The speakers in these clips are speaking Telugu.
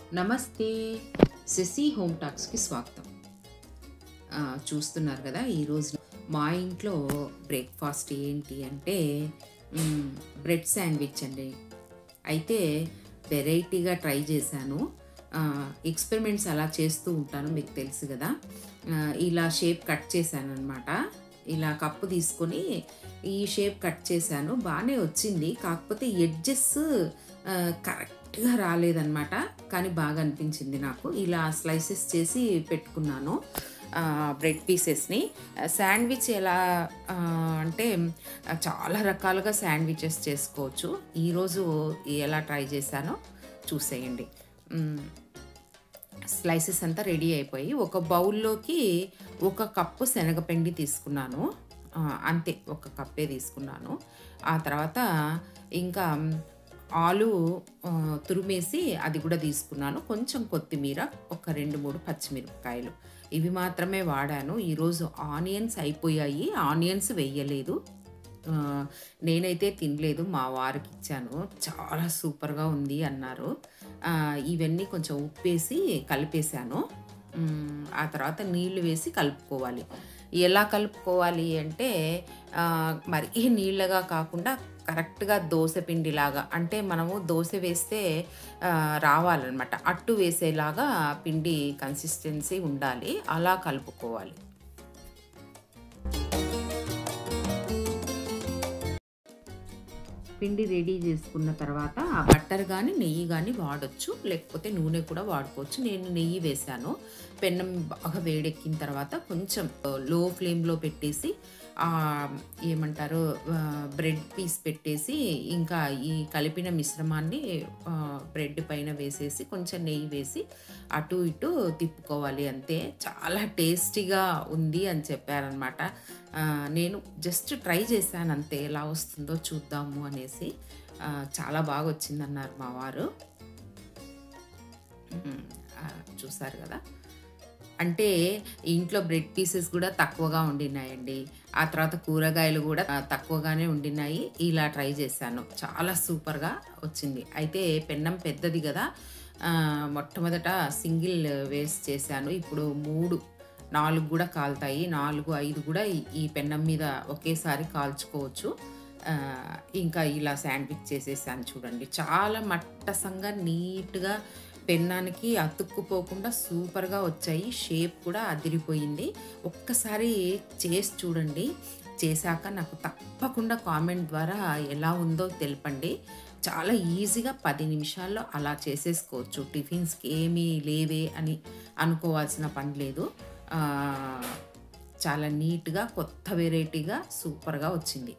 నమస్తే శశి హోమ్ టాక్స్కి స్వాగతం ఆ, చూస్తున్నారు కదా ఈరోజు మా ఇంట్లో బ్రేక్ఫాస్ట్ ఏంటి అంటే మ్, బ్రెడ్ శాండ్విచ్ అండి అయితే వెరైటీగా ట్రై చేశాను ఆ, ఎక్స్పెరిమెంట్స్ అలా చేస్తూ ఉంటాను మీకు తెలుసు కదా ఆ, ఇలా షేప్ కట్ చేశాను అనమాట ఇలా కప్పు తీసుకొని ఈ షేప్ కట్ చేశాను బాగానే వచ్చింది కాకపోతే ఎడ్జెస్ కరెక్ట్గా రాలేదన్నమాట కానీ బాగా అనిపించింది నాకు ఇలా స్లైసెస్ చేసి పెట్టుకున్నాను బ్రెడ్ పీసెస్ని శాండ్విచ్ ఎలా ఆ, అంటే ఆ, చాలా రకాలుగా శాండ్విచెస్ చేసుకోవచ్చు ఈరోజు ఎలా ట్రై చేశానో చూసేయండి మ్, స్లైసెస్ అంతా రెడీ అయిపోయి ఒక బౌల్లోకి ఒక కప్పు శనగపిండి తీసుకున్నాను ఆ, అంతే ఒక కప్పే తీసుకున్నాను ఆ తర్వాత ఇంకా ఆలు ఆ, తురిమేసి అది కూడా తీసుకున్నాను కొంచెం కొత్తిమీర ఒక రెండు మూడు పచ్చిమిరపకాయలు ఇవి మాత్రమే వాడాను ఈరోజు ఆనియన్స్ అయిపోయాయి ఆనియన్స్ వేయలేదు ఆ, నేనైతే తినలేదు మా వారికి ఇచ్చాను చాలా సూపర్గా ఉంది అన్నారు ఆ, ఇవన్నీ కొంచెం ఉప్పేసి కలిపేశాను మ్, ఆ తర్వాత నీళ్లు వేసి కలుపుకోవాలి ఎలా కలుపుకోవాలి అంటే ఆ, మరీ నీళ్ళగా కాకుండా కరెక్ట్గా దోశ పిండిలాగా అంటే మనము దోశ వేస్తే ఆ, రావాలన్నమాట అట్టు వేసేలాగా పిండి కన్సిస్టెన్సీ ఉండాలి అలా కలుపుకోవాలి పిండి రెడీ చేసుకున్న తర్వాత ఆ బట్టర్ కానీ నెయ్యి కానీ వాడొచ్చు లేకపోతే నూనె కూడా వాడుకోవచ్చు నేను నెయ్యి వేశాను పెన్నం బాగా వేడెక్కిన తర్వాత కొంచెం లో ఫ్లేమ్లో పెట్టేసి ఆ, ఏమంటారు ఆ, బ్రెడ్ పీస్ పెట్టేసి ఇంకా ఈ కలిపిన మిశ్రమాన్ని ఆ, బ్రెడ్ పైన వేసేసి కొంచెం నెయ్యి వేసి అటు ఇటు తిప్పుకోవాలి అంతే చాలా టేస్టీగా ఉంది అని చెప్పారనమాట నేను జస్ట్ ట్రై చేశాను అంతే ఎలా వస్తుందో చూద్దాము అనేసి ఆ, చాలా బాగా వచ్చిందన్నారు మా వారు మ్మ్. ఆ, చూసారు కదా అంటే ఇంట్లో బ్రెడ్ పీసెస్ కూడా తక్కువగా ఉండినాయండి ఆ తర్వాత కూరగాయలు కూడా ఆ, తక్కువగానే ఉండినాయి ఇలా ట్రై చేశాను చాలా సూపర్గా వచ్చింది అయితే పెన్నం పెద్దది కదా ఆ, మొట్టమొదట సింగిల్ వేస్ట్ చేశాను ఇప్పుడు మూడు నాలుగు కూడా కాలుతాయి నాలుగు ఐదు కూడా ఈ- ఈ పెన్నం మీద ఒకేసారి కాల్చుకోవచ్చు ఆ, ఇంకా ఇలా శాండ్విచ్ చేసేసాను చూడండి చాలా మట్టసంగా నీట్గా పెన్నానికి అతుక్కుపోకుండా సూపర్గా వచ్చాయి షేప్ కూడా అదిరిపోయింది ఒక్కసారి చేసి చూడండి చేశాక నాకు తప్పకుండా కామెంట్ ద్వారా ఎలా ఉందో తెలపండి చాలా ఈజీగా పది నిమిషాల్లో అలా చేసేసుకోవచ్చు టిఫిన్స్కి ఏమీ లేవే అని అనుకోవాల్సిన పని లేదు ఆ, చాలా నీట్గా కొత్త వెరైటీగా సూపర్గా వచ్చింది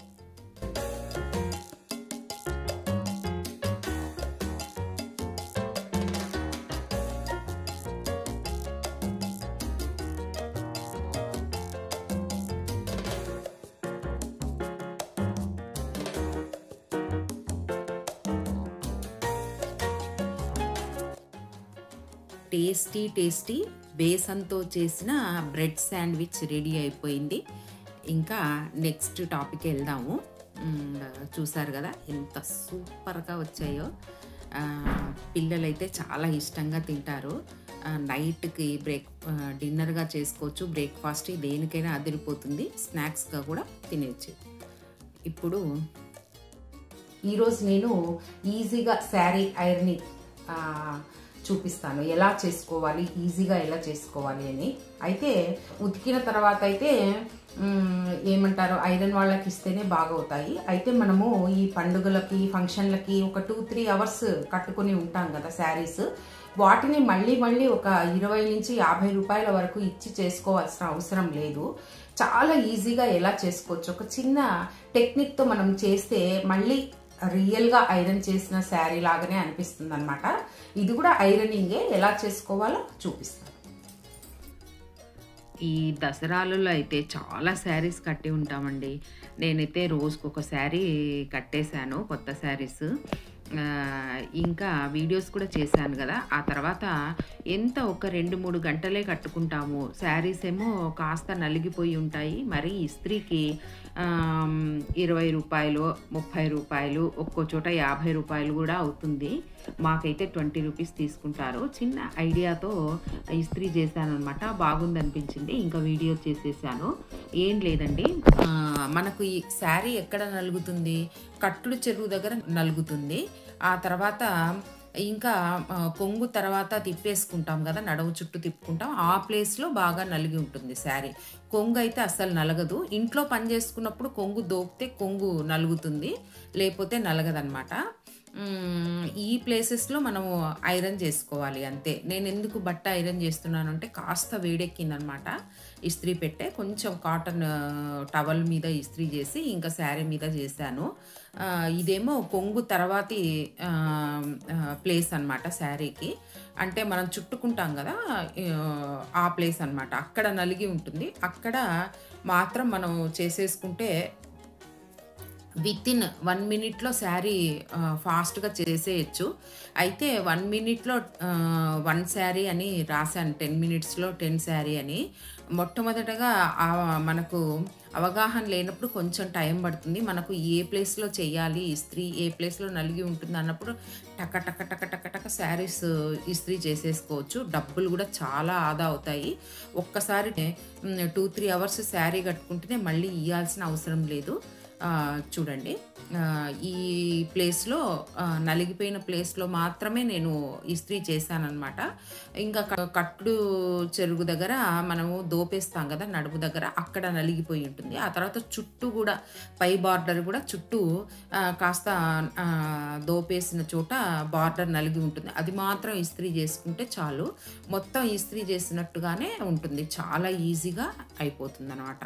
టేస్టీ టేస్టీ బేసన్తో చేసిన బ్రెడ్ శాండ్విచ్ రెడీ అయిపోయింది ఇంకా నెక్స్ట్ టాపిక్ వెళ్దాము మ్, చూసారు కదా ఎంత సూపర్గా వచ్చాయో ఆ, పిల్లలైతే చాలా ఇష్టంగా తింటారు ఆ, నైట్కి బ్రేక్ ఆ, డిన్నర్గా చేసుకోవచ్చు బ్రేక్ఫాస్ట్ దేనికైనా అదిరిపోతుంది స్నాక్స్గా కూడా తినేయచ్చు ఇప్పుడు ఈరోజు నేను ఈజీగా శారీ ఐరనింగ్ చూపిస్తాను ఎలా చేసుకోవాలి ఈజీగా ఎలా చేసుకోవాలి అని అయితే ఉతికిన తర్వాత అయితే మ్, ఏమంటారు ఐరన్ వాళ్ళకి ఇస్తేనే బాగవుతాయి అయితే మనము ఈ పండుగలకి ఫంక్షన్లకి ఒక టూ త్రీ అవర్స్ కట్టుకొని ఉంటాం కదా శారీస్ వాటిని మళ్ళీ మళ్ళీ ఒక ఇరవై నుంచి యాభై రూపాయల వరకు ఇచ్చి చేసుకోవాల్సిన అవసరం లేదు చాలా ఈజీగా ఎలా చేసుకోవచ్చు ఒక చిన్న టెక్నిక్తో మనం చేస్తే మళ్ళీ రియల్గా ఐరన్ చేసిన శారీ లాగానే అనిపిస్తుంది అనమాట ఇది కూడా ఐరనింగే ఎలా చేసుకోవాలో చూపిస్తాను ఈ దసరాలలో అయితే చాలా శారీస్ కట్టి ఉంటామండి నేనైతే రోజుకు ఒక శారీ కట్టేశాను కొత్త శారీస్ ఆ, ఇంకా వీడియోస్ కూడా చేశాను కదా ఆ తర్వాత ఎంత ఒక రెండు మూడు గంటలే కట్టుకుంటాము శారీస్ ఏమో కాస్త నలిగిపోయి ఉంటాయి మరి ఇస్త్రీకి ఆమ్, ఇరవై రూపాయలు ముప్పై రూపాయలు ఒక్కో చోట యాభై రూపాయలు కూడా అవుతుంది మాకైతే ట్వంటీ రూపీస్ తీసుకుంటారు చిన్న ఐడియాతో ఇస్త్రీ చేశాను అనమాట బాగుంది అనిపించింది ఇంకా వీడియో చేసేసాను ఏం లేదండి ఆ, మనకు ఈ శారీ ఎక్కడ నలుగుతుంది కట్టుడు చెరువు దగ్గర నలుగుతుంది ఆ తర్వాత ఇంకా ఆ, కొంగు తర్వాత తిప్పేసుకుంటాం కదా నడవు చుట్టూ తిప్పుకుంటాం ఆ ప్లేస్లో బాగా నలిగి ఉంటుంది శారీ కొంగు అయితే అస్సలు నలగదు ఇంట్లో పని చేసుకున్నప్పుడు కొంగు దోపితే కొంగు నలుగుతుంది లేకపోతే నలగదనమాట మ్మ్, ఈ ప్లేసెస్లో మనము ఐరన్ చేసుకోవాలి అంతే నేను ఎందుకు బట్ట ఐరన్ చేస్తున్నాను అంటే కాస్త వేడెక్కిందనమాట ఇస్త్రీ పెట్టే కొంచెం కాటన్ ఆ, టవల్ మీద ఇస్త్రీ చేసి ఇంకా శారీ మీద చేశాను ఆ, ఇదేమో కొంగు తర్వాతి ఆ, ఆ, ప్లేస్ అనమాట శారీకి అంటే మనం చుట్టుకుంటాం కదా ఆ, ఆ ప్లేస్ అనమాట అక్కడ నలిగి ఉంటుంది అక్కడ మాత్రం మనం చేసేసుకుంటే విత్ ఇన్ వన్ మినిట్లో శారీ ఫాస్ట్గా చేసేయచ్చు అయితే వన్ మినిట్లో వన్ శారీ అని రాశాను టెన్ మినిట్స్లో టెన్ శారీ అని మొట్టమొదటగా ఆ మనకు అవగాహన లేనప్పుడు కొంచెం టైం పడుతుంది మనకు ఏ ప్లేస్లో చేయాలి ఇస్త్రీ ఏ ప్లేస్లో నలిగి ఉంటుంది అన్నప్పుడు టక టక టక టక టక శారీస్ ఇస్త్రీ చేసేసుకోవచ్చు డబ్బులు కూడా చాలా ఆదా అవుతాయి ఒక్కసారి టూ త్రీ అవర్స్ శారీ కట్టుకుంటేనే మళ్ళీ ఇవ్వాల్సిన అవసరం లేదు ఆ, చూడండి ఆ, ఈ ప్లేస్లో ఆ, నలిగిపోయిన ప్లేస్లో మాత్రమే నేను ఇస్త్రీ చేశానన్నమాట ఇంకా క- కట్టుడు చెరుగు దగ్గర మనము దోపేస్తాం కదా నడుము దగ్గర అక్కడ నలిగిపోయి ఉంటుంది ఆ తర్వాత చుట్టూ కూడా పై బార్డర్ కూడా చుట్టూ ఆ, కాస్త ఆ, దోపేసిన చోట బార్డర్ నలిగి ఉంటుంది అది మాత్రం ఇస్త్రీ చేసుకుంటే చాలు మొత్తం ఇస్త్రీ చేసినట్టుగానే ఉంటుంది చాలా ఈజీగా అయిపోతుంది అనమాట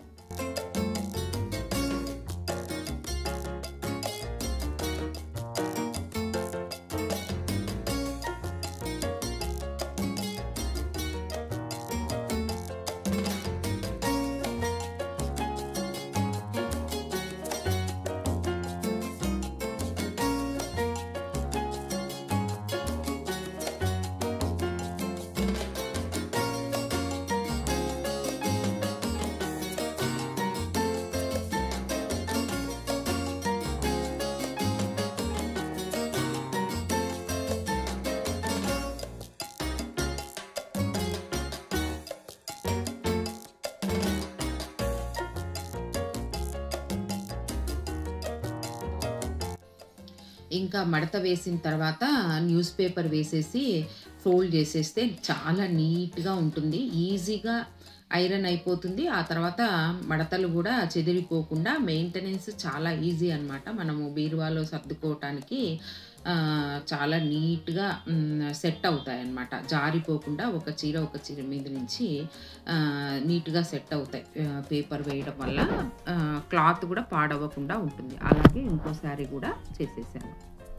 ఇంకా మడత వేసిన తర్వాత న్యూస్ పేపర్ వేసేసి ఫోల్డ్ చేసేస్తే చాలా నీట్గా ఉంటుంది ఈజీగా ఐరన్ అయిపోతుంది ఆ తర్వాత మడతలు కూడా చెదిరిపోకుండా మెయింటెనెన్స్ చాలా ఈజీ అన్నమాట మనము బీరువాలో సర్దుకోవటానికి ఆ, చాలా నీట్గా సెట్ అవుతాయి అన్నమాట జారిపోకుండా ఒక చీర ఒక చీర మీద నుంచి ఆ, నీట్గా సెట్ అవుతాయి ఆ, పేపర్ వేయడం వల్ల ఆ, క్లాత్ కూడా పాడవకుండా ఉంటుంది అలాగే ఇంకో శారీ కూడా చేసేసాను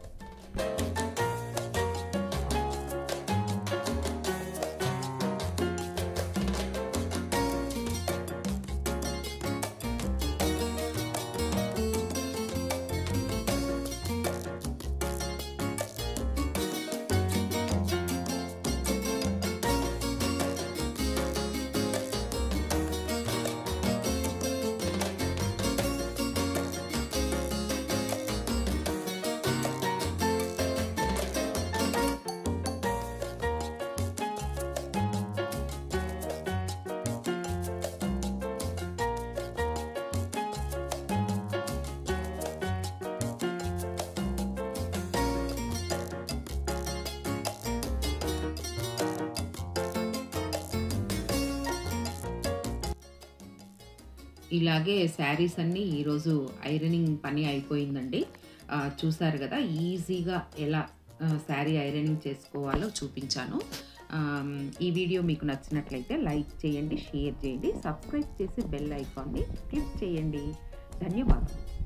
ఇలాగే శారీస్ అన్నీ ఈరోజు ఐరనింగ్ పని అయిపోయిందండి ఆ, చూసారు కదా ఈజీగా ఎలా ఆ, శారీ ఐరనింగ్ చేసుకోవాలో చూపించాను ఆమ్, ఈ వీడియో మీకు నచ్చినట్లయితే లైక్ చేయండి షేర్ చేయండి సబ్స్క్రైబ్ చేసి బెల్ ఐకాన్ని క్లిక్ చేయండి ధన్యవాదాలు